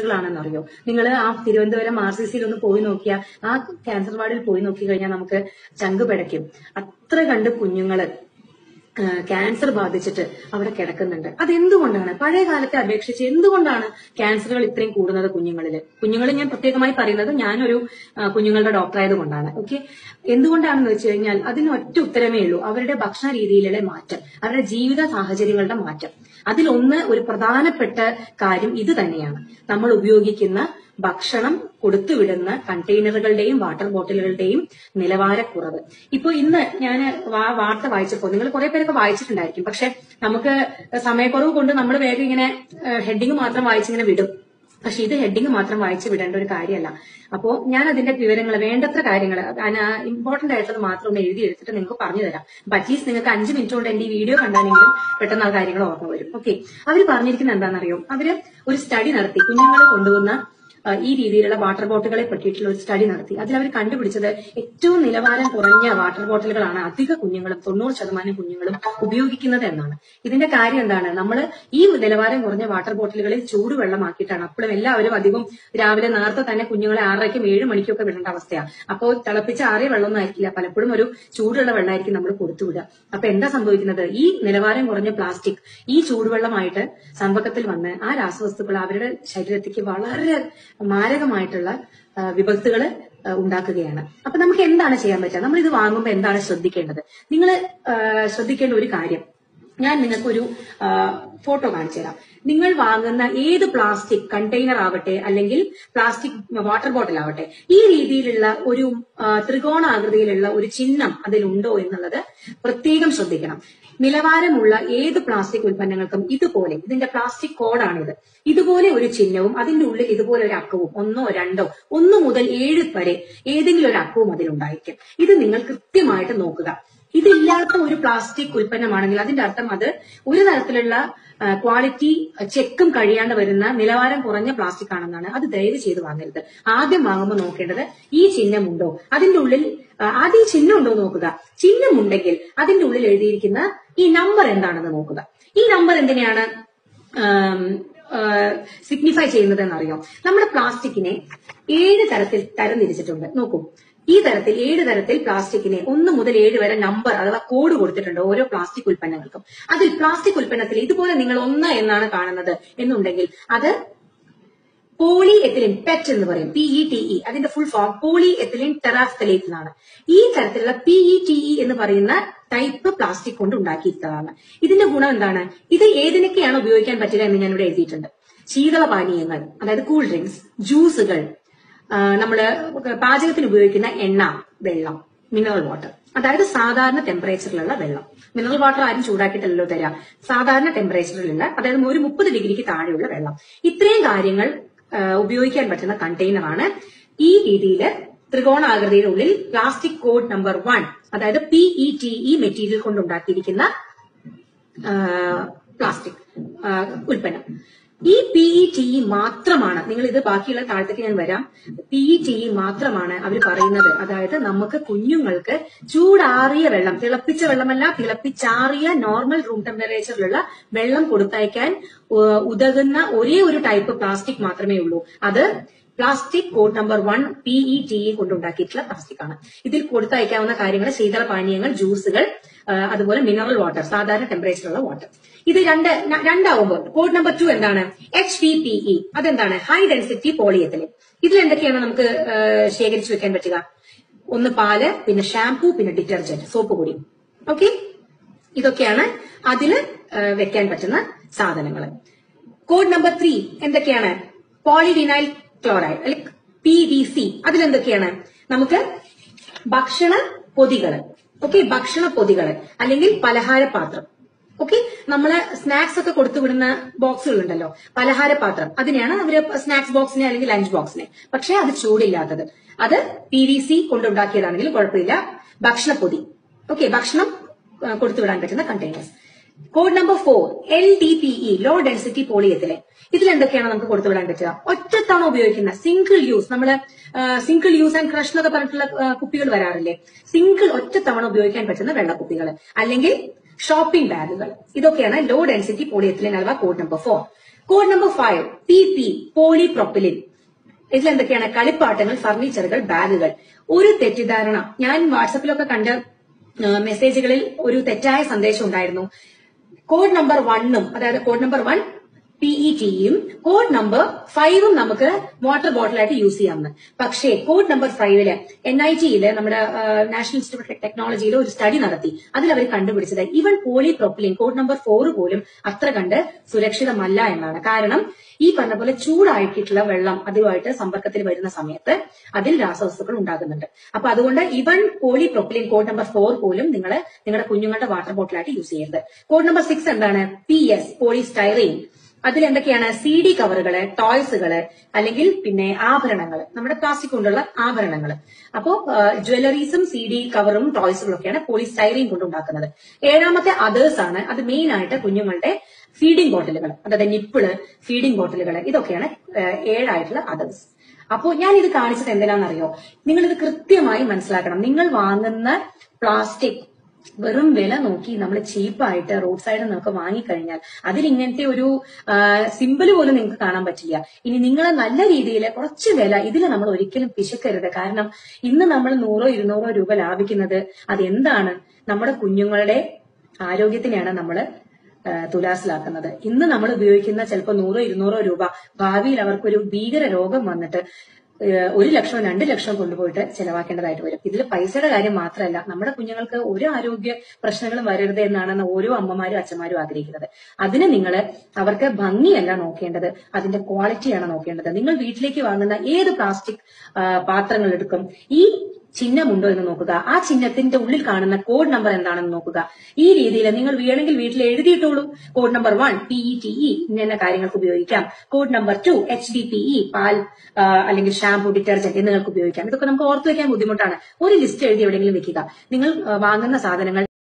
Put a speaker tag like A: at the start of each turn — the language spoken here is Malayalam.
A: ക്യാൻസറുകളാണെന്ന് അറിയോ നിങ്ങൾ ആ തിരുവനന്തപുരം ആർ സി സിയിൽ ഒന്ന് പോയി നോക്കിയാൽ ആ ക്യാൻസർ വാർഡിൽ പോയി നോക്കി കഴിഞ്ഞാൽ നമുക്ക് ചങ്ക് പിടയ്ക്കും അത്ര കണ്ട് കുഞ്ഞുങ്ങള് ക്യാൻസർ ബാധിച്ചിട്ട് അവിടെ കിടക്കുന്നുണ്ട് അതെന്തുകൊണ്ടാണ് പഴയ കാലത്തെ അപേക്ഷിച്ച് എന്തുകൊണ്ടാണ് ക്യാൻസറുകൾ ഇത്രയും കൂടുന്നത് കുഞ്ഞുങ്ങളിൽ കുഞ്ഞുങ്ങൾ ഞാൻ പ്രത്യേകമായി പറയുന്നത് ഞാനൊരു ആ, കുഞ്ഞുങ്ങളുടെ ഡോക്ടർ ആയതുകൊണ്ടാണ് ഓക്കെ എന്തുകൊണ്ടാണെന്ന് വെച്ച് കഴിഞ്ഞാൽ അതിന് ഒറ്റ ഉത്തരമേ ഉള്ളൂ അവരുടെ ഭക്ഷണ രീതിയിലെ മാറ്റം അവരുടെ ജീവിത സാഹചര്യങ്ങളുടെ മാറ്റം അതിലൊന്ന് ഒരു പ്രധാനപ്പെട്ട കാര്യം ഇത് തന്നെയാണ് നമ്മൾ ഉപയോഗിക്കുന്ന ഭക്ഷണം കൊടുത്തുവിടുന്ന കണ്ടെയ്നറുകളുടെയും വാട്ടർ ബോട്ടിലുകളുടെയും നിലവാരക്കുറവ് ഇപ്പൊ ഇന്ന് ഞാൻ വാർത്ത വായിച്ചപ്പോൾ നിങ്ങൾ കുറെ പേരൊക്കെ വായിച്ചിട്ടുണ്ടായിരിക്കും പക്ഷെ നമുക്ക് സമയക്കുറവ് കൊണ്ട് നമ്മൾ വേഗം ഇങ്ങനെ ഹെഡിങ് മാത്രം വായിച്ചിങ്ങനെ വിടും പക്ഷെ ഇത് ഹെഡിങ് മാത്രം വായിച്ചു വിടേണ്ട ഒരു കാര്യമല്ല അപ്പോ ഞാൻ അതിന്റെ വിവരങ്ങൾ വേണ്ടത്ര കാര്യങ്ങൾ ഇമ്പോർട്ടന്റ് ആയിട്ടുള്ളത് മാത്രം ഒന്ന് എഴുതി എടുത്തിട്ട് നിങ്ങൾക്ക് പറഞ്ഞു തരാം അറ്റ്ലീസ്റ്റ് നിങ്ങൾക്ക് അഞ്ച് മിനിറ്റ് കൊണ്ട് എന്റെ ഈ വീഡിയോ കണ്ടാലെങ്കിലും പെട്ടെന്ന് ആ കാര്യങ്ങൾ ഓർമ്മ വരും ഓക്കെ അവർ പറഞ്ഞിരിക്കുന്നത് എന്താണെന്നറിയോ അവര് ഒരു സ്റ്റഡി നടത്തി കുഞ്ഞുങ്ങളെ കൊണ്ടുവന്ന ആ, ഈ രീതിയിലുള്ള വാട്ടർ ബോട്ടുകളെ പറ്റിയിട്ടുള്ള ഒരു സ്റ്റഡി നടത്തി അതിൽ അവർ കണ്ടുപിടിച്ചത് ഏറ്റവും നിലവാരം കുറഞ്ഞ വാട്ടർ ബോട്ടിലുകളാണ് അധിക കുഞ്ഞുങ്ങളും തൊണ്ണൂറ് ശതമാനം കുഞ്ഞുങ്ങളും ഉപയോഗിക്കുന്നത് എന്നാണ് ഇതിന്റെ കാര്യം എന്താണ് നമ്മൾ ഈ നിലവാരം കുറഞ്ഞ വാട്ടർ ബോട്ടിലുകളിൽ ചൂടുവെള്ളമാക്കിയിട്ടാണ് അപ്പോഴും എല്ലാവരും അധികം രാവിലെ നേരത്തെ തന്നെ കുഞ്ഞുങ്ങളെ ആറരയ്ക്കും ഏഴ് മണിക്കൊക്കെ വിടേണ്ട അവസ്ഥയാണ് അപ്പോൾ തിളപ്പിച്ച ആറിയ വെള്ളമൊന്നും ആയിരിക്കില്ല പലപ്പോഴും ഒരു ചൂടുള്ള വെള്ളമായിരിക്കും നമ്മൾ കൊടുത്തുവിടുക അപ്പൊ എന്താ സംഭവിക്കുന്നത് ഈ നിലവാരം കുറഞ്ഞ പ്ലാസ്റ്റിക് ഈ ചൂടുവെള്ളമായിട്ട് സമ്പർക്കത്തിൽ വന്ന് ആ രാസവസ്തുക്കൾ അവരുടെ ശരീരത്തിലേക്ക് വളരെ മാരകമായിട്ടുള്ള വിപത്തുകൾ ഉണ്ടാക്കുകയാണ് അപ്പൊ നമുക്ക് എന്താണ് ചെയ്യാൻ പറ്റുക നമ്മൾ ഇത് വാങ്ങുമ്പോൾ എന്താണ് ശ്രദ്ധിക്കേണ്ടത് നിങ്ങൾ ശ്രദ്ധിക്കേണ്ട ഒരു കാര്യം ഞാൻ നിങ്ങൾക്കൊരു ആ, ഫോട്ടോ കാണിച്ചു തരാം നിങ്ങൾ വാങ്ങുന്ന ഏത് പ്ലാസ്റ്റിക് കണ്ടെയ്നർ ആവട്ടെ അല്ലെങ്കിൽ പ്ലാസ്റ്റിക് വാട്ടർ ബോട്ടിൽ ആവട്ടെ ഈ രീതിയിലുള്ള ഒരു ആ, ത്രികോണാകൃതിയിലുള്ള ഒരു ചിഹ്നം അതിലുണ്ടോ എന്നുള്ളത് പ്രത്യേകം ശ്രദ്ധിക്കണം നിലവാരമുള്ള ഏത് പ്ലാസ്റ്റിക് ഉൽപ്പന്നങ്ങൾക്കും ഇതുപോലെ ഇതിന്റെ പ്ലാസ്റ്റിക് കോഡാണിത് ഇതുപോലെ ഒരു ചിഹ്നവും അതിന്റെ ഉള്ളിൽ ഇതുപോലെ ഒരു അക്കവും ഒന്നോ രണ്ടോ ഒന്ന് മുതൽ ഏഴ് വരെ ഏതെങ്കിലും ഒരു അക്കവും അതിലുണ്ടായിരിക്കും ഇത് നിങ്ങൾ കൃത്യമായിട്ട് നോക്കുക ഇതില്ലാത്ത ഒരു പ്ലാസ്റ്റിക് ഉൽപ്പന്നമാണെങ്കിൽ അതിന്റെ അർത്ഥം അത് ഒരു തരത്തിലുള്ള ക്വാളിറ്റി ചെക്കും കഴിയാണ്ട് വരുന്ന നിലവാരം കുറഞ്ഞ പ്ലാസ്റ്റിക് ആണെന്നാണ് അത് ദയവ് ചെയ്ത് വാങ്ങരുത് ആദ്യം വാങ്ങുമ്പോൾ നോക്കേണ്ടത് ഈ ചിഹ്നമുണ്ടോ അതിന്റെ ഉള്ളിൽ ആ, ആദ്യം ഈ ചിഹ്നം ഉണ്ടോ എന്ന് നോക്കുക ചിഹ്നമുണ്ടെങ്കിൽ അതിന്റെ ഉള്ളിൽ എഴുതിയിരിക്കുന്ന ഈ നമ്പർ എന്താണെന്ന് നോക്കുക ഈ നമ്പർ എന്തിനെയാണ് സിഗ്നിഫൈ ചെയ്യുന്നത് എന്നറിയോ നമ്മുടെ പ്ലാസ്റ്റിക്കിനെ ഏഴ് തരത്തിൽ തരം തിരിച്ചിട്ടുണ്ട് നോക്കൂ ഈ തരത്തിൽ ഏഴ് തരത്തിൽ പ്ലാസ്റ്റിക്കിനെ ഒന്ന് മുതൽ ഏഴ് വരെ നമ്പർ അഥവാ കോഡ് കൊടുത്തിട്ടുണ്ട് ഓരോ പ്ലാസ്റ്റിക് ഉൽപ്പന്നങ്ങൾക്കും അതിൽ പ്ലാസ്റ്റിക് ഉൽപ്പന്നത്തിൽ ഇതുപോലെ നിങ്ങൾ ഒന്ന് എന്നാണ് കാണുന്നത് എന്നുണ്ടെങ്കിൽ അത് പോളി എത്തിലിൻ പെറ്റ് എന്ന് പറയും പി ഇ ടി ഇ അതിന്റെ full form poly ethylene terephthalate എന്നാണ് ഈ തരത്തിലുള്ള പി ഇ ടി ഇ എന്ന് പറയുന്ന ടൈപ്പ് പ്ലാസ്റ്റിക് കൊണ്ട് ഉണ്ടാക്കിയിട്ടുള്ളതാണ് ഇതിന്റെ ഗുണം എന്താണ് ഇത് ഏതിനൊക്കെയാണ് ഉപയോഗിക്കാൻ പറ്റുക എന്ന് ഞാൻ ഇവിടെ എഴുതിയിട്ടുണ്ട് ശീതള പാനീയങ്ങൾ അതായത് കൂൾ ഡ്രിങ്ക്സ് ജ്യൂസുകൾ ആ, നമ്മള് പാചകത്തിന് ഉപയോഗിക്കുന്ന എണ്ണ വെള്ളം മിനറൽ വാട്ടർ അതായത് സാധാരണ ടെമ്പറേച്ചറിലുള്ള വെള്ളം മിനറൽ വാട്ടർ ആരും ചൂടാക്കിയിട്ടല്ലോ തരാം സാധാരണ ടെമ്പറേച്ചറിലുള്ള അതായത് ഒരു മുപ്പത് ഡിഗ്രിക്ക് താഴെയുള്ള വെള്ളം ഇത്രയും കാര്യങ്ങൾ ആ, ഉപയോഗിക്കാൻ പറ്റുന്ന കണ്ടെയ്നറാണ് ഈ രീതിയിൽ ത്രികോണാകൃതിയുടെ ഉള്ളിൽ പ്ലാസ്റ്റിക് കോഡ് നമ്പർ വൺ അതായത് P E T E material കൊണ്ടുണ്ടാക്കിയിരിക്കുന്ന പ്ലാസ്റ്റിക് ഉൽപ്പന്നം ഈ പി ഇ ടി ഇ മാത്രമാണ് നിങ്ങൾ ഇത് ബാക്കിയുള്ള താഴത്തേക്ക് ഞാൻ വരാം പി ഇ ടി ഇ മാത്രമാണ് അവർ പറയുന്നത് അതായത് നമുക്ക് കുഞ്ഞുങ്ങൾക്ക് ചൂടാറിയ വെള്ളം തിളപ്പിച്ച വെള്ളമല്ല തിളപ്പിച്ചാറിയ നോർമൽ റൂം ടെമ്പറേച്ചറിലുള്ള വെള്ളം കൊടുത്തയക്കാൻ ഏഹ്, ഉതകുന്ന ഒരേ ഒരു ടൈപ്പ് പ്ലാസ്റ്റിക് മാത്രമേ ഉള്ളൂ അത് plastic code number one P E T E കൊണ്ടുണ്ടാക്കിയിട്ടുള്ള പ്ലാസ്റ്റിക് ആണ് ഇതിൽ കൊടുത്തയക്കാവുന്ന കാര്യങ്ങൾ ശീതള പാനീയങ്ങൾ ജ്യൂസുകൾ ആ, അതുപോലെ മിനറൽ വാട്ടർ സാധാരണ ടെമ്പറേച്ചറുള്ള വാട്ടർ ഇത് രണ്ട് ന- രണ്ടാവുമ്പോൾ കോഡ് നമ്പർ ടു എന്താണ് എച്ച് പി പി ഇ അതെന്താണ് ഹൈ ഡെൻസിറ്റി പോളിയത്തില് ഇതിൽ എന്തൊക്കെയാണ് നമുക്ക് ആ, ശേഖരിച്ചു വെക്കാൻ പറ്റുക ഒന്ന് പാല് പിന്നെ ഷാംപൂ പിന്നെ ഡിറ്റർജന്റ് സോപ്പ് പൊടി ഓക്കെ ഇതൊക്കെയാണ് അതില് ആ, വെക്കാൻ പറ്റുന്ന സാധനങ്ങൾ കോഡ് നമ്പർ ത്രീ എന്തൊക്കെയാണ് പോളിവിനൈൽ ക്ലോറൈഡ് അല്ലെങ്കിൽ പി വി സി അതിലെന്തൊക്കെയാണ് നമുക്ക് ഭക്ഷണ പൊതികള് ഓക്കെ ഭക്ഷണ പൊതികള് അല്ലെങ്കിൽ പലഹാരപാത്രം ഓക്കെ നമ്മള് സ്നാക്സ് ഒക്കെ കൊടുത്തു വിടുന്ന ബോക്സുകൾ ഉണ്ടല്ലോ പലഹാരപാത്രം അതിനെയാണ് അവര് സ്നാക്സ് ബോക്സിനെ അല്ലെങ്കിൽ ലഞ്ച് ബോക്സിനെ പക്ഷെ അത് ചൂടില്ലാത്തത് അത് പി വി സി കൊണ്ടുണ്ടാക്കിയതാണെങ്കിൽ കുഴപ്പമില്ല ഭക്ഷണപ്പൊതി ഓക്കെ ഭക്ഷണം ആ, കൊടുത്തുവിടാൻ പറ്റുന്ന containers code number four L D P E low density പോളിയത്തിലെ ഇതിൽ എന്തൊക്കെയാണ് നമുക്ക് കൊടുത്തുവിടാൻ പറ്റുക ഒറ്റത്തവണ ഉപയോഗിക്കുന്ന സിംഗിൾ യൂസ് നമ്മള് സിംഗിൾ യൂസ് ആൻഡ് ക്രഷ് എന്നൊക്കെ പറഞ്ഞിട്ടുള്ള ആ, കുപ്പികൾ വരാറില്ലേ സിംഗിൾ ഒറ്റത്തവണ ഉപയോഗിക്കാൻ പറ്റുന്ന വെള്ളക്കുപ്പികൾ അല്ലെങ്കിൽ ഷോപ്പിംഗ് ബാഗുകൾ ഇതൊക്കെയാണ് ലോ ഡെൻസിറ്റി പോളിയത്തിലെ അഥവാ code number four code number five P P polypropylene ഇതിലെന്തൊക്കെയാണ് കളിപ്പാട്ടങ്ങൾ ഫർണിച്ചറുകൾ ബാഗുകൾ ഒരു തെറ്റിദ്ധാരണ ഞാൻ വാട്സപ്പിലൊക്കെ കണ്ട ആ, മെസ്സേജുകളിൽ ഒരു തെറ്റായ സന്ദേശം ഉണ്ടായിരുന്നു കോഡ് നമ്പർ വണ്ണും അതായത് കോഡ് നമ്പർ വൺ പിഇ ടിയും കോഡ് നമ്പർ ഫൈവും നമുക്ക് വാട്ടർ ബോട്ടിലായിട്ട് യൂസ് ചെയ്യാമെന്ന് പക്ഷേ കോഡ് നമ്പർ ഫൈവില് എൻ ഐ ടിയില് നമ്മുടെ നാഷണൽ ഇൻസ്റ്റിറ്റ്യൂട്ട് ഓഫ് ടെക്നോളജിയിൽ ഒരു സ്റ്റഡി നടത്തി അതിൽ അവർ കണ്ടുപിടിച്ചത് even polypropylene code number four പോലും അത്ര കണ്ട് സുരക്ഷിതമല്ല എന്നാണ് കാരണം ഈ പറഞ്ഞ പോലെ ചൂടാക്കിയിട്ടുള്ള വെള്ളം അതുമായിട്ട് സമ്പർക്കത്തിൽ വരുന്ന സമയത്ത് അതിൽ രാസവസ്തുക്കൾ ഉണ്ടാകുന്നുണ്ട് അപ്പൊ അതുകൊണ്ട് even polypropylene code number four പോലും നിങ്ങൾ നിങ്ങളുടെ കുഞ്ഞുങ്ങളുടെ വാട്ടർ ബോട്ടിലായിട്ട് യൂസ് ചെയ്യരുത് കോഡ് നമ്പർ സിക്സ് എന്താണ് പി എസ് പോളിസ്റ്റൈറീൻ അതിൽ എന്തൊക്കെയാണ് സി ഡി കവറുകള് ടോയ്സുകള് അല്ലെങ്കിൽ പിന്നെ ആഭരണങ്ങൾ നമ്മുടെ പ്ലാസ്റ്റിക് കൊണ്ടുള്ള ആഭരണങ്ങൾ അപ്പോ ജ്വല്ലറീസും സി ഡി കവറും ടോയ്സുകളും ഒക്കെയാണ് പോളിസ്റ്റൈറീൻ കൊണ്ടുണ്ടാക്കുന്നത് ഏഴാമത്തെ അതേഴ്സ് ആണ് അത് മെയിൻ ആയിട്ട് കുഞ്ഞുങ്ങളുടെ ഫീഡിംഗ് ബോട്ടിലുകൾ അതായത് നിപ്പിള് ഫീഡിംഗ് ബോട്ടിലുകൾ ഇതൊക്കെയാണ് ഏഹ്, ഏഴായിട്ടുള്ള അതേഴ്സ് അപ്പോ ഞാൻ ഇത് കാണിച്ചത് എന്തിനാണെന്നറിയോ നിങ്ങൾ ഇത് കൃത്യമായി മനസ്സിലാക്കണം നിങ്ങൾ വാങ്ങുന്ന പ്ലാസ്റ്റിക് വെറും വില നോക്കി നമ്മൾ ചീപ്പായിട്ട് റോഡ് സൈഡിൽ നമുക്ക് വാങ്ങിക്കഴിഞ്ഞാൽ അതിൽ ഇങ്ങനത്തെ ഒരു സിമ്പിൾ പോലും നിങ്ങൾക്ക് കാണാൻ പറ്റില്ല ഇനി നിങ്ങൾ നല്ല രീതിയിൽ കുറച്ച് വില ഇതിൽ നമ്മൾ ഒരിക്കലും പിശക്കരുത് കാരണം ഇന്ന് നമ്മൾ നൂറോ ഇരുന്നൂറോ രൂപ ലാഭിക്കുന്നത് അതെന്താണ് നമ്മുടെ കുഞ്ഞുങ്ങളുടെ ആരോഗ്യത്തിനെയാണ് നമ്മൾ തുലാസിലാക്കുന്നത് ഇന്ന് നമ്മൾ ഉപയോഗിക്കുന്ന ചിലപ്പോൾ നൂറോ ഇരുന്നൂറോ രൂപ ഭാവിയിൽ അവർക്കൊരു ഭീകര രോഗം വന്നിട്ട് ഏഹ് ഒരു ലക്ഷവും രണ്ട് ലക്ഷവും കൊണ്ടുപോയിട്ട് ചെലവാക്കേണ്ടതായിട്ട് വരും ഇതിൽ പൈസയുടെ കാര്യം മാത്രമല്ല നമ്മുടെ കുഞ്ഞുങ്ങൾക്ക് ഒരു ആരോഗ്യ പ്രശ്നങ്ങളും വരരുത് എന്നാണ് ഓരോ അമ്മമാരും അച്ഛന്മാരും ആഗ്രഹിക്കുന്നത് അതിന് നിങ്ങൾ അവർക്ക് ഭംഗിയല്ല നോക്കേണ്ടത് അതിന്റെ ക്വാളിറ്റിയാണ് നോക്കേണ്ടത് നിങ്ങൾ വീട്ടിലേക്ക് വാങ്ങുന്ന ഏത് പ്ലാസ്റ്റിക് പാത്രങ്ങൾ എടുക്കും ഈ ചിഹ്നമുണ്ടോ എന്ന് നോക്കുക ആ ചിഹ്നത്തിന്റെ ഉള്ളിൽ കാണുന്ന കോഡ് നമ്പർ എന്താണെന്ന് നോക്കുക ഈ രീതിയിൽ നിങ്ങൾ വേണമെങ്കിൽ വീട്ടിൽ എഴുതിയിട്ടോളൂ code number one P E T E ഇന്ന കാര്യങ്ങൾക്ക് ഉപയോഗിക്കാം code number two H D P E പാൽ ആ, അല്ലെങ്കിൽ ഷാംപൂ ഡിറ്റർജന്റ് എന്നിവർക്ക് ഉപയോഗിക്കാം ഇതൊക്കെ നമുക്ക് ഓർത്തു വെക്കാൻ ബുദ്ധിമുട്ടാണ് ഒരു ലിസ്റ്റ് എഴുതി എവിടെയെങ്കിലും വെക്കുക നിങ്ങൾ ആ, വാങ്ങുന്ന സാധനങ്ങൾ